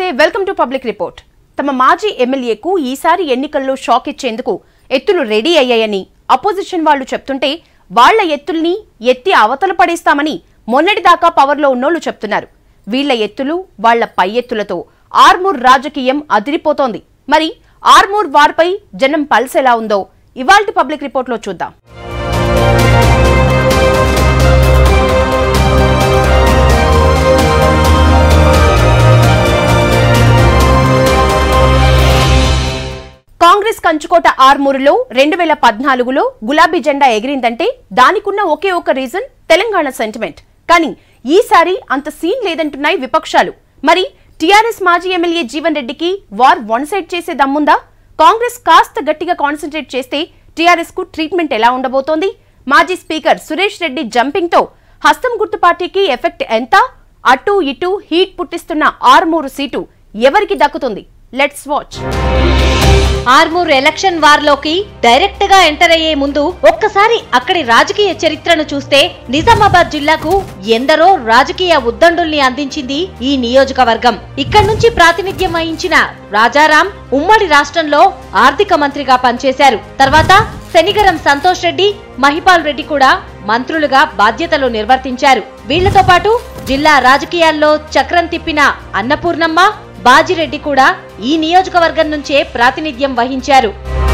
welcome to public report తమ మాజీ ఎమ్మెల్యేకు ఈసారి ఎన్నికల్లో షాక్ ఇచ్చేందుకు ఎత్తులు రెడీ అయ్యాయని అపోజిషన్ వాళ్ళు చెప్తుంటే వాళ్ల ఎత్తుల్ని ఎత్తి అవతల పడేస్తామని మొన్నటిదాకా పవర్లో ఉన్నోళ్లు చెప్తున్నారు వీళ్ల ఎత్తులు వాళ్ల పై ఎత్తులతో ఆర్మూర్ రాజకీయం అదిరిపోతోంది మరి ఆర్మూర్ వార్పై జనం పల్స్ ఎలా ఉందో ఇవాల్టి పబ్లిక్ రిపోర్ట్లో చూద్దాం కాంగ్రెస్ కంచుకోట ఆర్మూరులో రెండు వేల పద్నాలుగులో గులాబీ జెండా ఎగిరిందంటే దానికున్న ఒకే ఒక రీజన్ తెలంగాణ సెంటిమెంట్ కానీ ఈసారి అంత సీన్ లేదంటున్నాయి విపక్షాలు మరి టీఆర్ఎస్ మాజీ ఎమ్మెల్యే జీవన్ రెడ్డికి వార్ వన్ సైడ్ చేసే దమ్ముందా కాంగ్రెస్ కాస్త గట్టిగా కాన్సన్ట్రేట్ చేస్తే టీఆర్ఎస్ కు ట్రీట్మెంట్ ఎలా ఉండబోతోంది మాజీ స్పీకర్ సురేష్ రెడ్డి జంపింగ్ తో హస్తం గుర్తు పార్టీకి ఎఫెక్ట్ ఎంత అటు ఇటు హీట్ పుట్టిస్తున్న ఆర్మూరు సీటు ఎవరికి దక్కుతుంది లెట్స్ వాచ్ ఆర్మూర్ ఎలక్షన్ వార్లోకి డైరెక్ట్ గా ఎంటర్ అయ్యే ముందు ఒక్కసారి అక్కడి రాజకీయ చరిత్రను చూస్తే నిజామాబాద్ జిల్లాకు ఎందరో రాజకీయ ఉద్దండుల్ని అందించింది ఈ నియోజకవర్గం ఇక్కడి నుంచి ప్రాతినిధ్యం వహించిన రాజారాం ఉమ్మడి రాష్ట్రంలో ఆర్థిక మంత్రిగా పనిచేశారు తర్వాత శనిగరం సంతోష్ రెడ్డి మహిపాల్ రెడ్డి కూడా మంత్రులుగా బాధ్యతలు నిర్వర్తించారు వీళ్లతో పాటు జిల్లా రాజకీయాల్లో చక్రం తిప్పిన అన్నపూర్ణమ్మ బాజిరెడ్డి కూడా ఈ నియోజకవర్గం నుంచే ప్రాతినిధ్యం వహించారు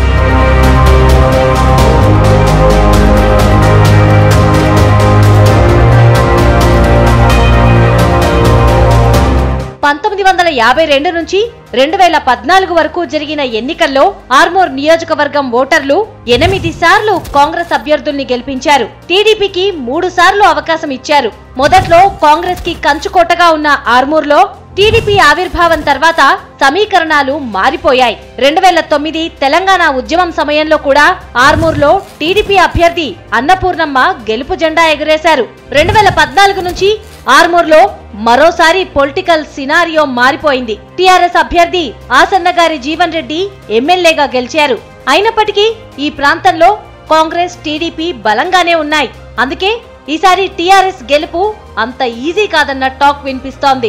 పంతొమ్మిది వందల యాభై రెండు నుంచి రెండు వేల పద్నాలుగు వరకు జరిగిన ఎన్నికల్లో ఆర్మూర్ నియోజకవర్గం ఓటర్లు ఎనిమిది సార్లు కాంగ్రెస్ అభ్యర్థుల్ని గెలిపించారు టీడీపీకి మూడు సార్లు అవకాశం ఇచ్చారు మొదట్లో కాంగ్రెస్ కి కంచుకోటగా ఉన్న ఆర్మూర్లో టీడీపీ ఆవిర్భావం తర్వాత సమీకరణాలు మారిపోయాయి రెండు వేల తొమ్మిది తెలంగాణ ఉద్యమం సమయంలో కూడా ఆర్మూర్లో టీడీపీ అభ్యర్థి అన్నపూర్ణమ్మ గెలుపు జెండా ఎగురేశారు రెండు వేల పద్నాలుగు నుంచి ఆర్మూర్లో మరోసారి పొలిటికల్ సినారియో మారిపోయింది టీఆర్ఎస్ అభ్యర్థి ఆసన్న గారి జీవన్ రెడ్డి ఎమ్మెల్యేగా గెలిచారు అయినప్పటికీ ఈ ప్రాంతంలో కాంగ్రెస్ టీడీపీ బలంగానే ఉన్నాయి అందుకే ఈసారి టీఆర్ఎస్ గెలుపు అంత ఈజీ కాదన్న టాక్ వినిపిస్తోంది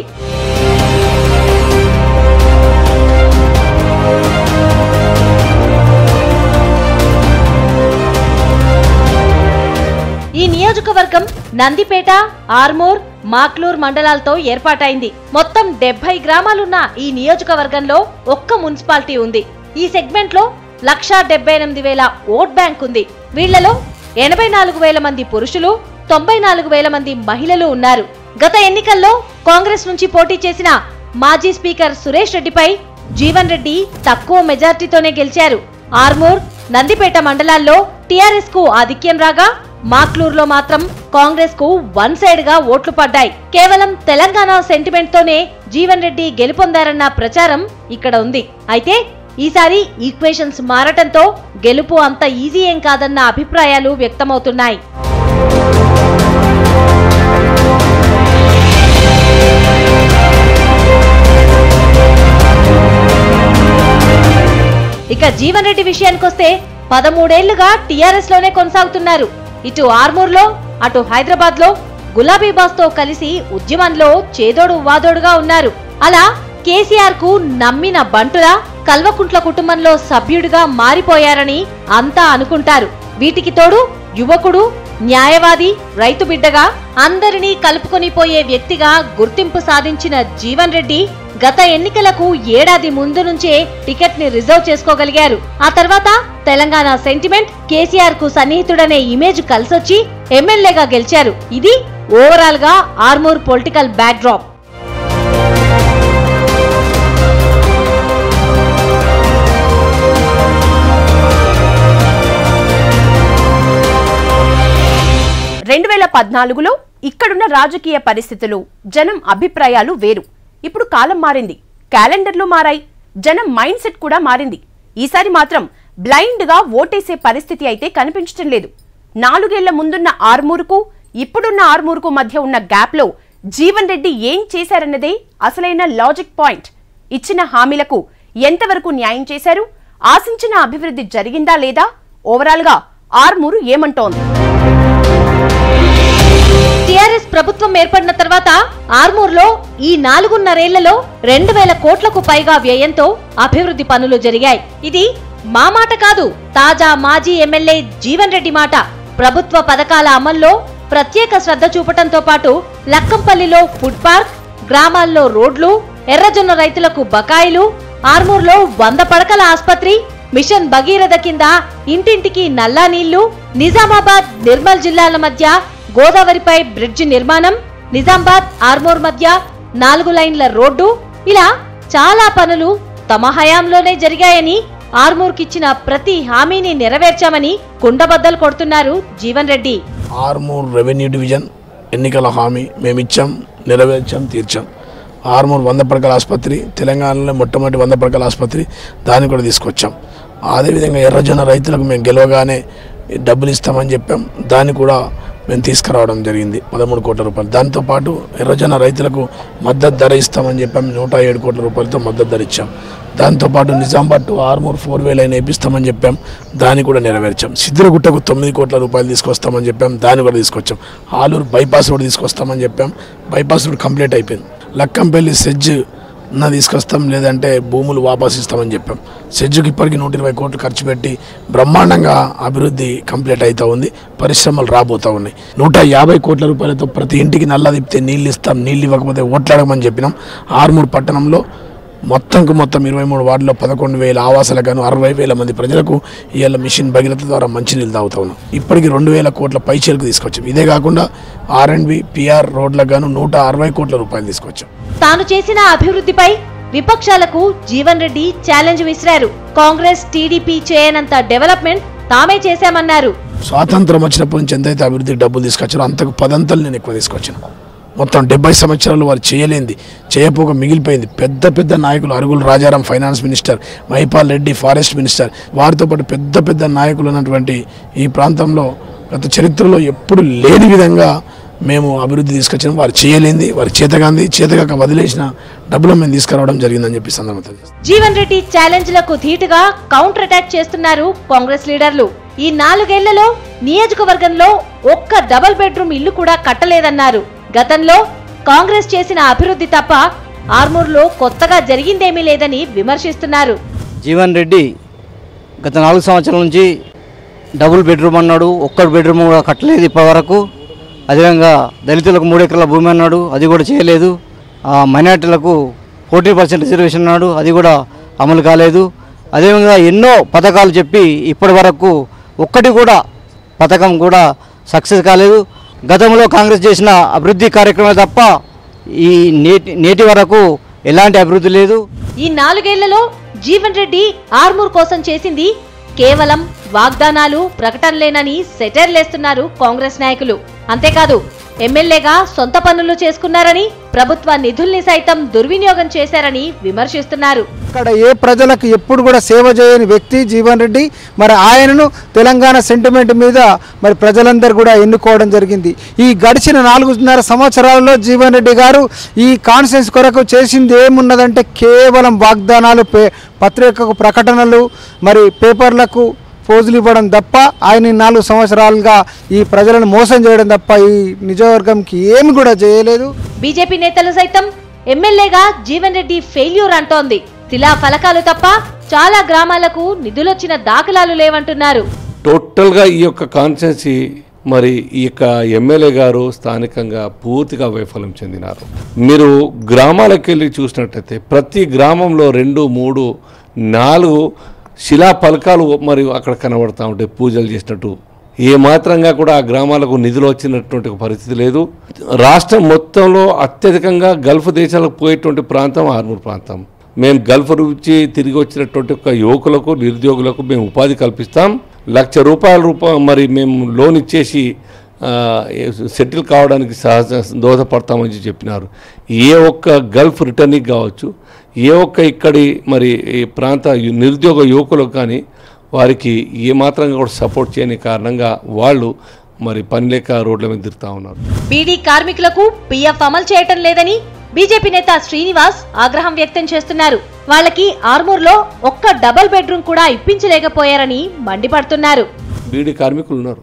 ఈ నియోజకవర్గం నందిపేట ఆర్మూర్ మాక్లూర్ మండలాలతో ఏర్పాటైంది మొత్తం డెబ్బై గ్రామాలున్న ఈ నియోజకవర్గంలో ఒక్క మున్సిపాలిటీ ఉంది ఈ సెగ్మెంట్ లో లక్షా డెబ్బై ఎనిమిది వేల ఓట్ బ్యాంక్ ఉంది వీళ్లలో ఎనభై నాలుగు వేల మంది పురుషులు తొంభై నాలుగు వేల మంది మహిళలు ఉన్నారు గత ఎన్నికల్లో కాంగ్రెస్ నుంచి పోటీ చేసిన మాజీ స్పీకర్ సురేష్ రెడ్డిపై జీవన్ రెడ్డి తక్కువ మెజార్టీతోనే గెలిచారు ఆర్మూర్ నందిపేట మండలాల్లో టీఆర్ఎస్ కు ఆధిక్యం రాగా మాక్లూరులో మాత్రం కాంగ్రెస్ కు వన్ సైడ్ గా ఓట్లు పడ్డాయి కేవలం తెలంగాణ సెంటిమెంట్ తోనే జీవన్ రెడ్డి గెలుపొందారన్న ప్రచారం ఇక్కడ ఉంది అయితే ఈసారి ఈక్వేషన్స్ మారటంతో గెలుపు అంత ఈజీ ఏం కాదన్న అభిప్రాయాలు వ్యక్తమవుతున్నాయి ఇక జీవన్ రెడ్డి విషయానికొస్తే పదమూడేళ్లుగా టీఆర్ఎస్ లోనే కొనసాగుతున్నారు ఇటు ఆర్మూర్ లో అటు హైదరాబాద్ లో గులాబీ బాస్ తో కలిసి ఉద్యమంలో చేదోడు వాదోడుగా ఉన్నారు అలా కేసీఆర్ కు నమ్మిన బంటులా కల్వకుంట్ల కుటుంబంలో సభ్యుడిగా మారిపోయారని అంతా అనుకుంటారు వీటికి తోడు యువకుడు న్యాయవాది రైతు బిడ్డగా అందరినీ కలుపుకొని పోయే వ్యక్తిగా గుర్తింపు సాధించిన జీవన్ రెడ్డి గత ఎన్నికలకు ఏడాది ముందు నుంచే టికెట్ ని రిజర్వ్ చేసుకోగలిగారు ఆ తర్వాత తెలంగాణ సెంటిమెంట్ కేసీఆర్ కు సన్నిహితుడనే ఇమేజ్ కలిసొచ్చి ఎమ్మెల్యేగా గెలిచారు ఇది ఓవరాల్ గా ఆర్మూర్ పొలిటికల్ బ్యాక్ డ్రాప్ రెండు వేల పద్నాలుగులో ఇక్కడున్న రాజకీయ పరిస్థితులు జనం అభిప్రాయాలు వేరు ఇప్పుడు కాలం మారింది క్యాలెండర్లు మారాయి జనం మైండ్ సెట్ కూడా మారింది ఈసారి మాత్రం బ్లైండ్ గా ఓటేసే పరిస్థితి అయితే కనిపించటం లేదు నాలుగేళ్ల ముందున్న ఆర్మూరుకు ఇప్పుడున్న ఆర్మూరుకు మధ్య ఉన్న గ్యాప్ లో జీవన్ రెడ్డి ఏం చేశారన్నదే అసలైన లాజిక్ పాయింట్ ఇచ్చిన హామీలకు ఎంతవరకు న్యాయం చేశారు ఆశించిన అభివృద్ధి జరిగిందా లేదా ఓవరాల్ గా ఆర్మూరు ఏమంటోంది టిఆర్ఎస్ ప్రభుత్వం ఏర్పడిన తర్వాత ఆర్మూర్లో ఈ నాలుగున్నరేళ్లలో రెండు వేల కోట్లకు పైగా వ్యయంతో అభివృద్ధి పనులు జరిగాయి ఇది మా మాట కాదు తాజా మాజీ ఎమ్మెల్యే జీవన్ రెడ్డి మాట ప్రభుత్వ పథకాల అమల్లో ప్రత్యేక శ్రద్ధ చూపటంతో పాటు లక్కంపల్లిలో ఫుడ్ పార్క్ గ్రామాల్లో రోడ్లు ఎర్రజొన్న రైతులకు బకాయిలు ఆర్మూర్లో వంద పడకల ఆస్పత్రి మిషన్ భగీరథ కింద ఇంటింటికి నల్లా నీళ్లు నిజామాబాద్ నిర్మల్ జిల్లాల మధ్య గోదావరిపై బ్రిడ్జి నిర్మాణం నిజామాబాద్ ఆర్మూర్ మధ్య నాలుగు లైన్ల రోడ్డు ఇలా చాలా పనులు తమ హయాంలోనే జరిగాయని ఆర్మూర్కిచ్చిన ప్రతి హామీని నెరవేర్చామని కుండబద్దలు కొడుతున్నారు జీవన్ రెడ్డి ఆర్మూర్ రెవెన్యూ డివిజన్ ఎన్నికల హామీ మేము ఇచ్చాం నెరవేర్చాం తీర్చాం ఆర్మూర్ వంద పడకల ఆసుపత్రి తెలంగాణలో మొట్టమొదటి వంద పడకల ఆసుపత్రి దాన్ని కూడా తీసుకొచ్చాం అదేవిధంగా ఎర్రజొన్న రైతులకు మేము గెలవగానే డబ్బులు ఇస్తామని చెప్పాం దాన్ని కూడా మేము తీసుకురావడం జరిగింది పదమూడు కోట్ల రూపాయలు దాంతోపాటు ఎర్రజొన్న రైతులకు మద్దతు ధర ఇస్తామని చెప్పాం నూట ఏడు కోట్ల రూపాయలతో మద్దతు ధర ఇచ్చాం దాంతోపాటు Nizamabad to Armur four way line వేపిస్తామని చెప్పాం దాన్ని కూడా నెరవేర్చాం సిద్ధిరగుట్టకు తొమ్మిది కోట్ల రూపాయలు తీసుకొస్తామని చెప్పాం దాన్ని కూడా తీసుకొచ్చాం ఆలూరు బైపాస్ రోడ్ తీసుకొస్తామని చెప్పాం బైపాస్ రోడ్ కంప్లీట్ అయిపోయింది లక్కంపల్లి సెజ్ నా తీసుకొస్తాం లేదంటే భూములు వాపస్ ఇస్తామని చెప్పాం సెజ్జుకి ఇప్పటికి నూట ఇరవై కోట్లు ఖర్చు పెట్టి బ్రహ్మాండంగా అభివృద్ధి కంప్లీట్ అవుతూ ఉంది పరిశ్రమలు రాబోతూ ఉన్నాయి నూట యాభై కోట్ల రూపాయలతో ప్రతి ఇంటికి నల్ల తిప్పితే నీళ్ళు ఇస్తాం నీళ్ళు ఇవ్వకపోతే ఓట్లాడమని చెప్పినాం ఆర్మూర్ పట్టణంలో మొత్తంకు మొత్తం ఇరవై మూడు వార్డులో పదకొండు వేల ఆవాసాలకు గాను అరవై వేల మంది ప్రజలకు ఇవాళ మిషన్ భగీరథ ద్వారా మంచినీళ్ళు తాగుతా ఉన్నాం ఇప్పటికి రెండు వేల కోట్ల పైచీలకు తీసుకొచ్చాం ఇదే కాకుండా ఆర్ అండ్ బి పిఆర్ రోడ్లకు గాను నూట అరవై కోట్ల రూపాయలు తీసుకొచ్చాం తాను చేసిన అభివృద్ధిపై విపక్షాలకు జీవన్ రెడ్డి ఛాలెంజ్ విసిరారు కాంగ్రెస్ టీడీపీ చేయనంత డెవలప్మెంట్ తామే చేశామన్నారు స్వాతంత్రం వచ్చినప్పటి నుంచి ఎంతైతే అభివృద్ధికి డబ్బులు తీసుకొచ్చారో అంతకు పదంతలు నేను ఎక్కువ తీసుకొచ్చాను మొత్తం డెబ్బై సంవత్సరాలు వారు చేయలేంది చేయపోక మిగిలిపోయింది పెద్ద పెద్ద నాయకులు అరుగులు Rajaram finance minister Mahipal Reddy forest minister వారితో పాటు పెద్ద పెద్ద నాయకులు ఉన్నటువంటి ఈ ప్రాంతంలో గత చరిత్రలో ఎప్పుడు లేని విధంగా మేము అభివృద్ధి తీసుకొచ్చాం వారు చేయలేంది వారు చేతగాంది చేతగాక వదిలేసిన డబ్బులు మేము తీసుకురావడం జరిగిందని చెప్పి సందర్భంతో జీవన్ రెడ్డి ఛాలెంజ్ లకు ధీటుగా కౌంటర్ అటాక్ చేస్తున్నారు కాంగ్రెస్ లీడర్లు ఈ నాలుగేళ్లలో నియోజకవర్గంలో ఒక్క డబుల్ బెడ్రూమ్ ఇల్లు కూడా కట్టలేదన్నారు గతంలో కాంగ్రెస్ చేసిన అభివృద్ధి తప్ప ఆర్మూర్లో కొత్తగా జరిగిందేమీ లేదని విమర్శిస్తున్నారు జీవన్ రెడ్డి గత నాలుగు సంవత్సరాల నుంచి డబుల్ బెడ్రూమ్ అన్నాడు ఒక్క బెడ్రూమ్ కూడా కట్టలేదు ఇప్పటివరకు అదేవిధంగా దళితులకు మూడు ఎకరాల భూమి అన్నాడు అది కూడా చేయలేదు ఆ మైనార్టీలకు ఫోర్టీ పర్సెంట్ రిజర్వేషన్ అన్నాడు అది కూడా అమలు కాలేదు అదేవిధంగా ఎన్నో పథకాలు చెప్పి ఇప్పటి వరకు ఒక్కటి కూడా పథకం కూడా సక్సెస్ కాలేదు గతంలో కాంగ్రెస్ చేసిన అభివృద్ధి కార్యక్రమాలు తప్ప ఈ నేటి నేటి వరకు ఎలాంటి అభివృద్ధి లేదు ఈ నాలుగేళ్లలో జీవన్ రెడ్డి ఆర్మూర్ కోసం చేసింది కేవలం వాగ్దానాలు ప్రకటనలేనని సెటర్లేస్తున్నారు కాంగ్రెస్ నాయకులు అంతేకాదు ఎమ్మెల్యేగా సొంత పనులు చేసుకున్నారని ప్రభుత్వ నిధుల్ని సైతం దుర్వినియోగం చేశారని విమర్శిస్తున్నారు ఇక్కడ ఏ ప్రజలకు ఎప్పుడు కూడా సేవ చేయని వ్యక్తి జీవన్ రెడ్డి మరి ఆయనను తెలంగాణ సెంటిమెంట్ మీద మరి ప్రజలందరూ కూడా ఎన్నుకోవడం జరిగింది ఈ గడిచిన నాలుగున్నర సంవత్సరాలలో జీవన్ రెడ్డి గారు ఈ కాన్ఫరెన్స్ కొరకు చేసింది ఏమున్నదంటే కేవలం వాగ్దానాలు పే పత్రికకు ప్రకటనలు మరి పేపర్లకు పోజులు ఇవ్వడం తప్ప ఆయన ఈ నాలుగు సంవత్సరాలుగా ఈ ప్రజలను మోసం చేయడం తప్ప ఈ నిజవర్గంకి ఏమి కూడా చేయలేదు బీజేపీ నేతలు సైతం ఎమ్మెల్యేగా జీవన్ రెడ్డి ఫెయిల్యూర్ అంటోంది శిలా ఫలకాలు తప్ప చాలా గ్రామాలకు నిధులొచ్చిన దాఖలాలు లేవంటున్నారు టోటల్గా ఈ యొక్క కాన్స్టిట్యున్సీ మరి ఈ యొక్క ఎమ్మెల్యే గారు స్థానికంగా పూర్తిగా వైఫల్యం చెందినారు మీరు గ్రామాలకు వెళ్ళి చూసినట్టయితే ప్రతి గ్రామంలో రెండు మూడు నాలుగు శిలా పలకాలు మరి అక్కడ కనబడతా ఉంటాయి పూజలు చేసినట్టు ఏ మాత్రంగా కూడా ఆ గ్రామాలకు నిధులు వచ్చినటువంటి ఒక పరిస్థితి లేదు రాష్ట్రం మొత్తంలో అత్యధికంగా గల్ఫ్ దేశాలకు పోయేటువంటి ప్రాంతం ఆర్మూర్ ప్రాంతం మేము గల్ఫ్ నుంచి తిరిగి వచ్చినటువంటి ఒక యువకులకు నిరుద్యోగులకు మేము ఉపాధి కల్పిస్తాం లక్ష రూపాయల రూపా మరి మేము లోన్ ఇచ్చేసి ఆ, సెటిల్ కావడానికి సహజ దోహదపడతామని చెప్పినారు ఏ ఒక్క గల్ఫ్ రిటర్నింగ్ కావచ్చు ఏ ఒక్క ఇక్కడి మరి ఈ ప్రాంత యు- నిరుద్యోగ యువకులకు కానీ వారికి ఏ మాత్రంగా కూడా సపోర్ట్ చేయని కారణంగా వాళ్ళు మరి పని లేక రోడ్ల మీద తిరుగుతూ ఉన్నారు బీడీ కార్మికులకు పీఎఫ్ అమలు చేయటం లేదని బీజేపీ నేత శ్రీనివాస్ ఆగ్రహం వ్యక్తం చేస్తున్నారు వాళ్ళకి ఆర్మూర్లో ఒక్క డబుల్ బెడ్రూమ్ కూడా ఇప్పించలేకపోయారని మండిపడుతున్నారు బీడీ కార్మికులు ఉన్నారు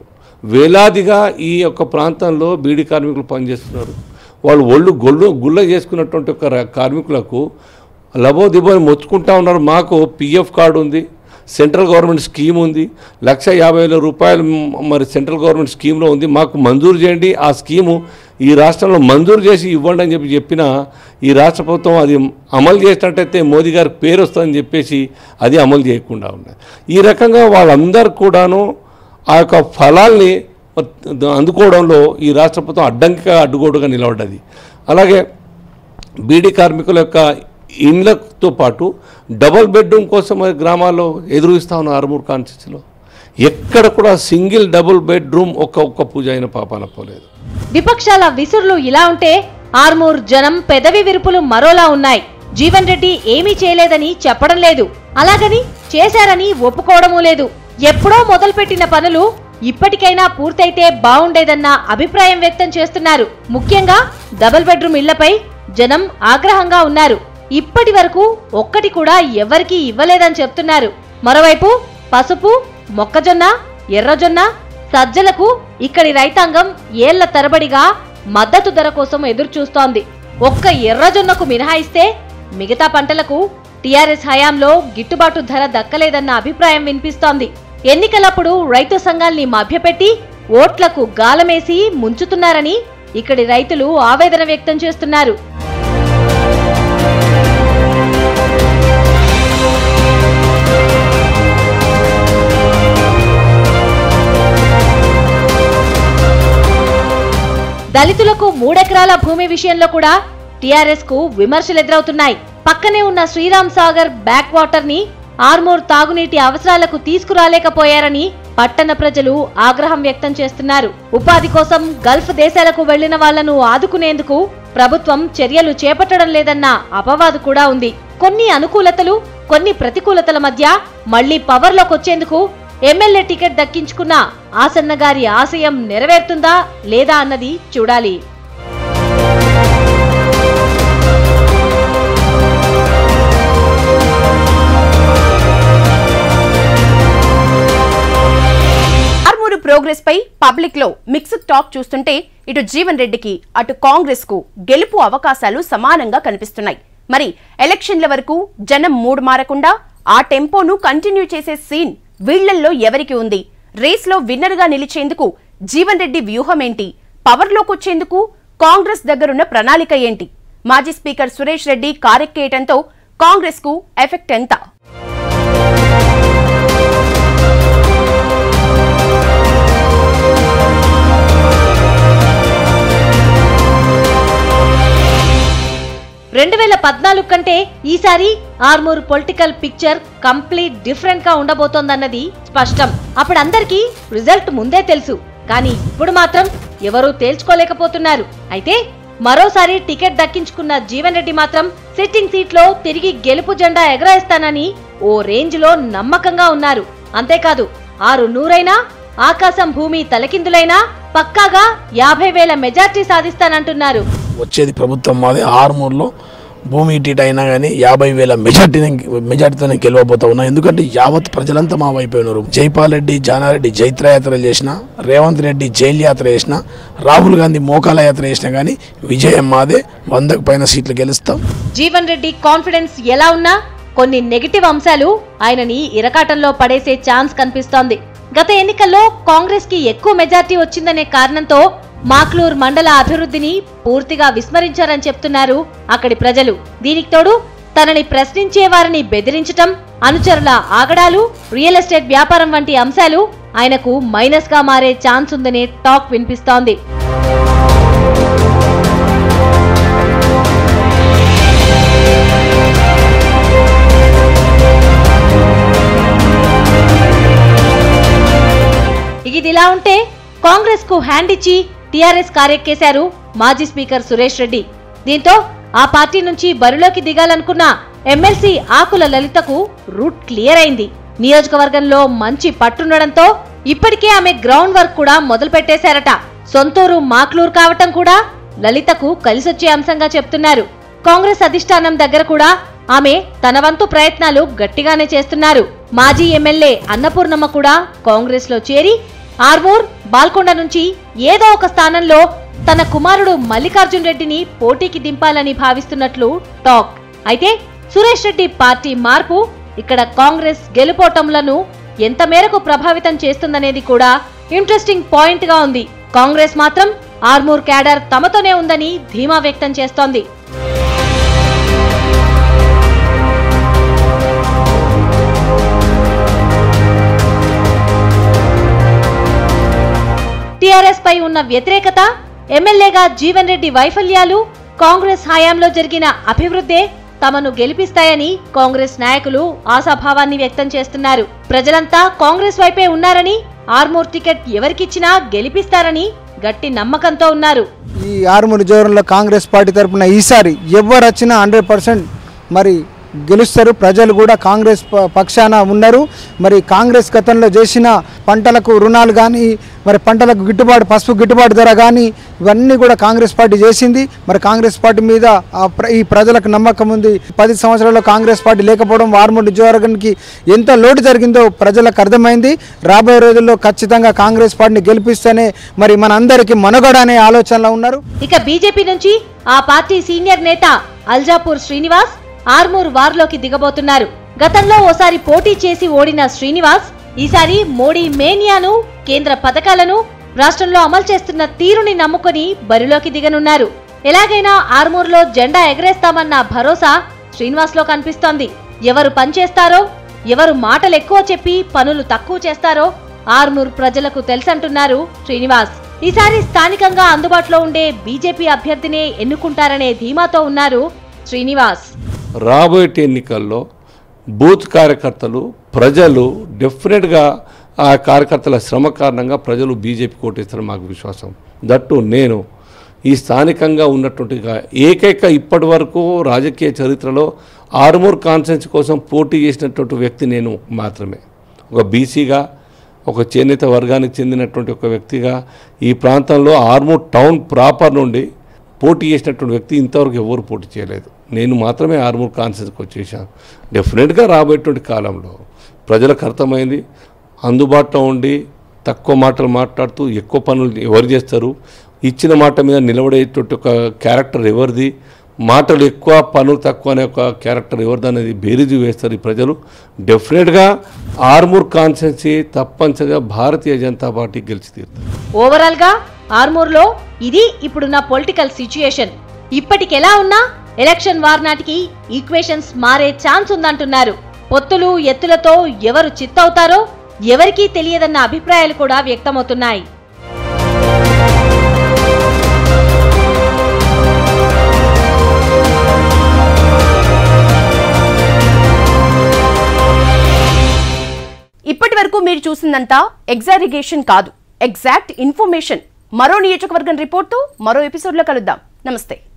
వేలాదిగా ఈ యొక్క ప్రాంతంలో బీడీ కార్మికులు పనిచేస్తున్నారు వాళ్ళు ఒళ్ళు గొల్లు గుల్ల చేసుకున్నటువంటి ఒక ర- కార్మికులకు లబో దిబో మొత్తుకుంటా ఉన్నారు మాకు పిఎఫ్ కార్డు ఉంది సెంట్రల్ గవర్నమెంట్ స్కీమ్ ఉంది లక్ష యాభై వేల రూపాయలు మ్, మరి సెంట్రల్ గవర్నమెంట్ స్కీమ్లో ఉంది మాకు మంజూరు చేయండి ఆ స్కీము ఈ రాష్ట్రంలో మంజూరు చేసి ఇవ్వండి అని చెప్పి చెప్పిన ఈ రాష్ట్ర ప్రభుత్వం అది అమలు చేసినట్టయితే మోదీ గారికి పేరు వస్తుందని చెప్పేసి అది అమలు చేయకుండా ఉన్నది ఈ రకంగా వాళ్ళందరూ కూడాను ఆ యొక్క ఫలాల్ని అందుకోవడంలో ఈ రాష్ట్ర ప్రభుత్వం అడ్డంకిగా అడ్డుగోడుగా నిలబడ్డది అలాగే బీడీ కార్మికుల యొక్క ఇండ్లతో పాటు డబుల్ బెడ్రూమ్ కోసం మరి గ్రామాల్లో ఎదురుస్తూ ఉన్న ఆరుమూరు కాన్స్టిట్యూన్సీలో ఎక్కడ కూడా సింగిల్ డబుల్ బెడ్రూమ్ ఒక్క ఒక్క పూజ అయిన పాపాన పోలేదు విపక్షాల విసురులు ఇలా ఉంటే ఆర్మూర్ జనం పెదవి విరుపులు మరోలా ఉన్నాయి జీవన్ రెడ్డి ఏమీ చేయలేదని చెప్పడం లేదు అలాగని చేశారని ఒప్పుకోవడమూ లేదు ఎప్పుడో మొదలుపెట్టిన పనులు ఇప్పటికైనా పూర్తయితే బావుండేదన్న అభిప్రాయం వ్యక్తం చేస్తున్నారు ముఖ్యంగా డబుల్ బెడ్రూమ్ ఇళ్లపై జనం ఆగ్రహంగా ఉన్నారు ఇప్పటి వరకు ఒక్కటి కూడా ఎవరికీ ఇవ్వలేదని చెప్తున్నారు మరోవైపు పసుపు మొక్కజొన్న ఎర్రజొన్న సజ్జలకు ఇక్కడి రైతాంగం ఏళ్ల తరబడిగా మద్దతు ధర కోసం ఎదురు చూస్తోంది ఒక్క ఎర్రజొన్నకు మినహాయిస్తే మిగతా పంటలకు టీఆర్ఎస్ హయాంలో గిట్టుబాటు ధర దక్కలేదన్న అభిప్రాయం వినిపిస్తోంది ఎన్నికలప్పుడు రైతు సంఘాల్ని మభ్యపెట్టి ఓట్లకు గాలమేసి ముంచుతున్నారని ఇక్కడి రైతులు ఆవేదన వ్యక్తం చేస్తున్నారు దళితులకు మూడెకరాల భూమి విషయంలో కూడా టీఆర్ఎస్ కు విమర్శలు ఎదురవుతున్నాయి పక్కనే ఉన్న శ్రీరామ్ సాగర్ బ్యాక్ వాటర్ ని ఆర్మూర్ తాగునీటి అవసరాలకు తీసుకురాలేకపోయారని పట్టణ ప్రజలు ఆగ్రహం వ్యక్తం చేస్తున్నారు ఉపాధి కోసం గల్ఫ్ దేశాలకు వెళ్లిన వాళ్లను ఆదుకునేందుకు ప్రభుత్వం చర్యలు చేపట్టడం లేదన్న అపవాదు కూడా ఉంది కొన్ని అనుకూలతలు కొన్ని ప్రతికూలతల మధ్య మళ్లీ పవర్లోకి వచ్చేందుకు ఎమ్మెల్యే టికెట్ దక్కించుకున్న ఆసన్న గారి ఆశయం నెరవేరుతుందా లేదా అన్నది చూడాలి ఆర్మూరు ప్రోగ్రెస్ పై పబ్లిక్ లో మిక్స్డ్ టాక్ చూస్తుంటే ఇటు జీవన్ రెడ్డికి అటు కాంగ్రెస్ కు గెలుపు అవకాశాలు సమానంగా కనిపిస్తున్నాయి మరి ఎలక్షన్ల వరకు జనం మూడు మారకుండా ఆ టెంపోను కంటిన్యూ చేసే సీన్ వీళ్లల్లో ఎవరికి ఉంది రేస్ లో విన్నర్ గా నిలిచేందుకు జీవన్ రెడ్డి వ్యూహం ఏంటి పవర్లోకి వచ్చేందుకు కాంగ్రెస్ దగ్గరున్న ప్రణాళిక ఏంటి మాజీ స్పీకర్ సురేష్ రెడ్డి కారెక్కేయటంతో కాంగ్రెస్ కు ఎఫెక్ట్ ఎంత రెండు వేల పద్నాలుగు కంటే ఈసారి Armur political picture complete different గా ఉండబోతోందన్నది స్పష్టం అప్పుడు అందరికీ రిజల్ట్ ముందే తెలుసు కానీ ఇప్పుడు మాత్రం ఎవరూ తేల్చుకోలేకపోతున్నారు అయితే మరోసారి టికెట్ దక్కించుకున్న జీవన్ రెడ్డి మాత్రం సిట్టింగ్ సీట్లో తిరిగి గెలుపు జెండా ఎగరేస్తానని ఓ రేంజ్ లో నమ్మకంగా ఉన్నారు అంతేకాదు ఆరు నూరైనా ఆకాశం భూమి తలకిందులైనా పక్కాగా యాభై వేల మెజార్టీ సాధిస్తానంటున్నారు వచ్చేది ప్రభుత్వం మాది ఆరుమూరులో భూమి ఇటీట అయినా కానీ యాభై వేల మెజార్టీని మెజార్టీతోనే గెలవబోతా ఉన్నా ఎందుకంటే యావత్ ప్రజలంతా మా వైపు ఉన్నారు జైపాల్ రెడ్డి జానారెడ్డి జైత్రయాత్రలు చేసిన రేవంత్ రెడ్డి జైలు యాత్ర చేసిన రాహుల్ గాంధీ మోకాల యాత్ర చేసినా కానీ విజయం మాదే వందకు పైన సీట్లు గెలుస్తాం జీవన్ రెడ్డి కాన్ఫిడెన్స్ ఎలా ఉన్నా కొన్ని నెగిటివ్ అంశాలు ఆయనని ఇరకాటంలో పడేసే ఛాన్స్ కనిపిస్తోంది గత ఎన్నికల్లో కాంగ్రెస్ కి ఎక్కువ మెజార్టీ వచ్చిందనే కారణంతో మాక్లూర్ మండల అభివృద్ధిని పూర్తిగా విస్మరించారని చెప్తున్నారు అక్కడి ప్రజలు దీనికి తోడు తనని ప్రశ్నించే వారిని బెదిరించటం అనుచరుల ఆగడాలు రియల్ ఎస్టేట్ వ్యాపారం వంటి అంశాలు ఆయనకు మైనస్ గా మారే ఛాన్స్ ఉందనే టాక్ వినిపిస్తోంది ఇదిలా ఉంటే కాంగ్రెస్ కు హ్యాండ్ ఇచ్చి టీఆర్ఎస్ కారెక్కేశారు మాజీ స్పీకర్ సురేష్ రెడ్డి దీంతో ఆ పార్టీ నుంచి బరిలోకి దిగాలనుకున్న ఎమ్మెల్సీ ఆకుల లలితకు రూట్ క్లియర్ అయింది నియోజకవర్గంలో మంచి పట్టుండడంతో ఇప్పటికే ఆమె గ్రౌండ్ వర్క్ కూడా మొదలు పెట్టేశారట సొంతూరు మాక్లూర్ కావటం కూడా లలితకు కలిసొచ్చే అంశంగా చెప్తున్నారు కాంగ్రెస్ అధిష్టానం దగ్గర కూడా ఆమె తన వంతు ప్రయత్నాలు గట్టిగానే చేస్తున్నారు మాజీ ఎమ్మెల్యే అన్నపూర్ణమ్మ కూడా కాంగ్రెస్ లో చేరి ఆర్మూర్ బాల్కొండ నుంచి ఏదో ఒక స్థానంలో తన కుమారుడు మల్లికార్జున్ రెడ్డిని పోటీకి దింపాలని భావిస్తున్నట్లు టాక్ అయితే సురేష్ రెడ్డి పార్టీ మార్పు ఇక్కడ కాంగ్రెస్ గెలుపోటములను ఎంత మేరకు ప్రభావితం చేస్తుందనేది కూడా ఇంట్రెస్టింగ్ పాయింట్ గా ఉంది కాంగ్రెస్ మాత్రం ఆర్మూర్ క్యాడర్ తమతోనే ఉందని ధీమా వ్యక్తం చేస్తోంది టీఆర్ఎస్ పై ఉన్న వ్యతిరేకత ఎమ్మెల్యేగా జీవన్ రెడ్డి వైఫల్యాలు కాంగ్రెస్ హయాంలో జరిగిన అభివృద్ధే తమను గెలిపిస్తాయని కాంగ్రెస్ నాయకులు ఆశాభావాన్ని వ్యక్తం చేస్తున్నారు ప్రజలంతా కాంగ్రెస్ వైపే ఉన్నారని ఆర్మూర్ టికెట్ ఎవరికిచ్చినా గెలిపిస్తారని గట్టి నమ్మకంతో ఉన్నారు ఈ ఆరుమూరు జోరంలో కాంగ్రెస్ పార్టీ తరపున ఈసారి ఎవరు వచ్చినా హండ్రెడ్ పర్సెంట్ మరి గెలుస్తారు ప్రజలు కూడా కాంగ్రెస్ ప- పక్షాన ఉన్నారు మరి కాంగ్రెస్ గతంలో చేసిన పంటలకు రుణాలు కానీ మరి పంటలకు గిట్టుబాటు పసుపు గిట్టుబాటు ధర కానీ ఇవన్నీ కూడా కాంగ్రెస్ పార్టీ చేసింది మరి కాంగ్రెస్ పార్టీ మీద ఆ ప్ర- ఈ ప్రజలకు నమ్మకం ఉంది పది సంవత్సరాల్లో కాంగ్రెస్ పార్టీ లేకపోవడం వార్మూర్ నియోజకవర్గానికి ఎంత లోటు జరిగిందో ప్రజలకు అర్థమైంది రాబోయే రోజుల్లో ఖచ్చితంగా కాంగ్రెస్ పార్టీని గెలిపిస్తేనే మరి మనందరికీ మనుగడ అనే ఆలోచనలో ఉన్నారు ఇక బీజేపీ నుంచి ఆ పార్టీ సీనియర్ నేత అల్జాపూర్ శ్రీనివాస్ ఆర్మూర్ వార్లోకి దిగబోతున్నారు గతంలో ఓసారి పోటీ చేసి ఓడిన శ్రీనివాస్ ఈసారి మోడీ మేనియాను కేంద్ర పథకాలను రాష్ట్రంలో అమలు చేస్తున్న తీరుని నమ్ముకొని బరిలోకి దిగనున్నారు ఎలాగైనా ఆర్మూర్లో జెండా ఎగరేస్తామన్న భరోసా శ్రీనివాస్లో కనిపిస్తోంది ఎవరు పనిచేస్తారో ఎవరు మాటలు ఎక్కువ చెప్పి పనులు తక్కువ చేస్తారో ఆర్మూర్ ప్రజలకు తెలుసంటున్నారు శ్రీనివాస్ ఈసారి స్థానికంగా అందుబాటులో ఉండే బీజేపీ అభ్యర్థినే ఎన్నుకుంటారనే ధీమాతో ఉన్నారు శ్రీనివాస్ రాబోయే ఎన్నికల్లో బూత్ కార్యకర్తలు ప్రజలు డెఫినెట్గా ఆ కార్యకర్తల శ్రమ కారణంగా ప్రజలు బీజేపీ కోటేస్తారని మాకు విశ్వాసం దట్టు నేను ఈ స్థానికంగా ఉన్నటువంటి గా- ఏకైక ఇప్పటి వరకు రాజకీయ చరిత్రలో ఆరుమూర్ కాన్ఫరెన్స్ కోసం పోటీ చేసినటువంటి వ్యక్తి నేను మాత్రమే ఒక బీసీగా ఒక చేనేత వర్గానికి చెందినటువంటి ఒక వ్యక్తిగా ఈ ప్రాంతంలో ఆర్మూర్ టౌన్ ప్రాపర్ నుండి పోటీ చేసినటువంటి వ్యక్తి ఇంతవరకు ఎవరు పోటీ చేయలేదు నేను మాత్రమే ఆర్మూర్ కాన్సెన్స్కి వచ్చేసాను డెఫినెట్గా రాబోయేటువంటి కాలంలో ప్రజలకు అర్థమైంది అందుబాటులో ఉండి తక్కువ మాటలు మాట్లాడుతూ ఎక్కువ పనులు ఎవరు చేస్తారు ఇచ్చిన మాట మీద నిలబడేటువంటి ఒక క్యారెక్టర్ ఎవరిది మాటలు ఎక్కువ పనులు తక్కువ అనే ఒక క్యారెక్టర్ ఎవరిది అనేది బేరీజు వేస్తారు ఈ ప్రజలు డెఫినెట్గా ఆర్మూర్ కాన్సెన్సీ తప్పనిసరిగా భారతీయ జనతా పార్టీ గెలిచి తీరుతుంది ఓవరాల్ గా ఆర్మూర్ లో ఇది ఇప్పుడున్న పొలిటికల్ సిచ్యుయేషన్ ఇప్పటికెలా ఉన్నా ఎలక్షన్ వార్ నాటికి ఈక్వేషన్స్ మారే ఛాన్స్ ఉందంటున్నారు పొత్తులు ఎత్తులతో ఎవరు చిత్తవుతారో ఎవరికీ తెలియదన్న అభిప్రాయాలు కూడా వ్యక్తమవుతున్నాయి ఇప్పటి వరకు మీరు చూసిందంతా ఎగ్జారిగేషన్ కాదు ఎగ్జాక్ట్ ఇన్ఫర్మేషన్ మరో నియోజకవర్గం రిపోర్ట్తో మరో ఎపిసోడ్లో కలుద్దాం నమస్తే